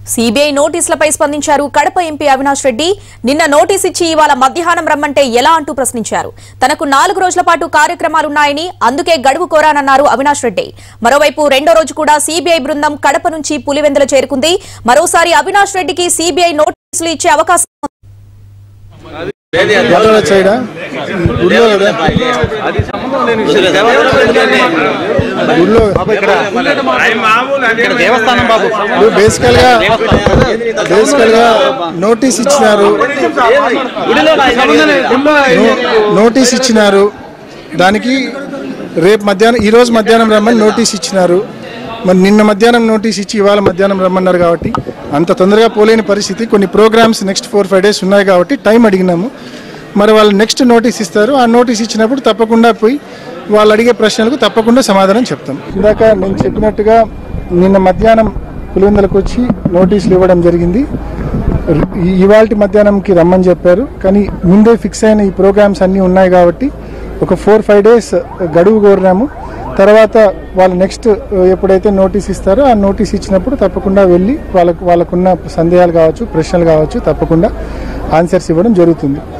CBI నోటీసులపై స్పందించారు Kadapa MP Avinash Reddy నిన్న notice ఇచ్చి ఇవాళ మధ్యాహ్నం రమ్మంటే ఎలా అంటూ ప్రశ్నించారు తనకు నాలుగు రోజుల పాటు కార్యక్రమాలున్నాయని అందుకే గడువు కోరానన్నారు అవినాష్ రెడ్డి మరోవైపు రెండో రోజు కూడా సిబిఐ బృందం కడప నుంచి పులివెందుల చేరుకుంది మరోసారి అవినాష్ రెడ్డికి సిబిఐ నోటీసులు ఇచ్చే అవకాశం ఉంది. ఎక్కడ సైడా గుడిలో కదా గుడిలో దేవస్థానం బాబు ఇప్పుడు బేసికల్ గా బేసికల్ గా నోటీస్ ఇచ్చినారు నో- నోటీస్ ఇచ్చినారు దానికి రేపు మధ్యాహ్నం ఈ రోజు మధ్యాహ్నం రమ్మని నోటీస్ ఇచ్చినారు మరి నిన్న మధ్యాహ్నం నోటీస్ ఇచ్చి ఇవాళ మధ్యాహ్నం రమ్మన్నారు కాబట్టి అంత తొందరగా పోలేని పరిస్థితి కొన్ని programmes next four five days ఉన్నాయి కాబట్టి టైం అడిగినాము మరి వాళ్ళు నెక్స్ట్ నోటీస్ ఇస్తారు ఆ నోటీస్ ఇచ్చినప్పుడు తప్పకుండా పోయి వాళ్ళు అడిగే ప్రశ్నలకు తప్పకుండా సమాధానం చెప్తాం ఇందాక నేను చెప్పినట్టుగా నిన్న మధ్యాహ్నం పులివెందులకు వచ్చి నోటీసులు ఇవ్వడం జరిగింది ఇవాళ మధ్యాహ్నంకి రమ్మని చెప్పారు కానీ ముందే ఫిక్స్ అయిన ఈ ప్రోగ్రామ్స్ అన్నీ ఉన్నాయి కాబట్టి ఒక ఫోర్ ఫైవ్ డేస్ గడువు కోరినాము తర్వాత వాళ్ళు నెక్స్ట్ ఎప్పుడైతే నోటీస్ ఇస్తారో ఆ నోటీస్ ఇచ్చినప్పుడు తప్పకుండా వెళ్ళి వాళ్ళకు వాళ్ళకున్న సందేహాలు కావచ్చు ప్రశ్నలు కావచ్చు తప్పకుండా ఆన్సర్స్ ఇవ్వడం జరుగుతుంది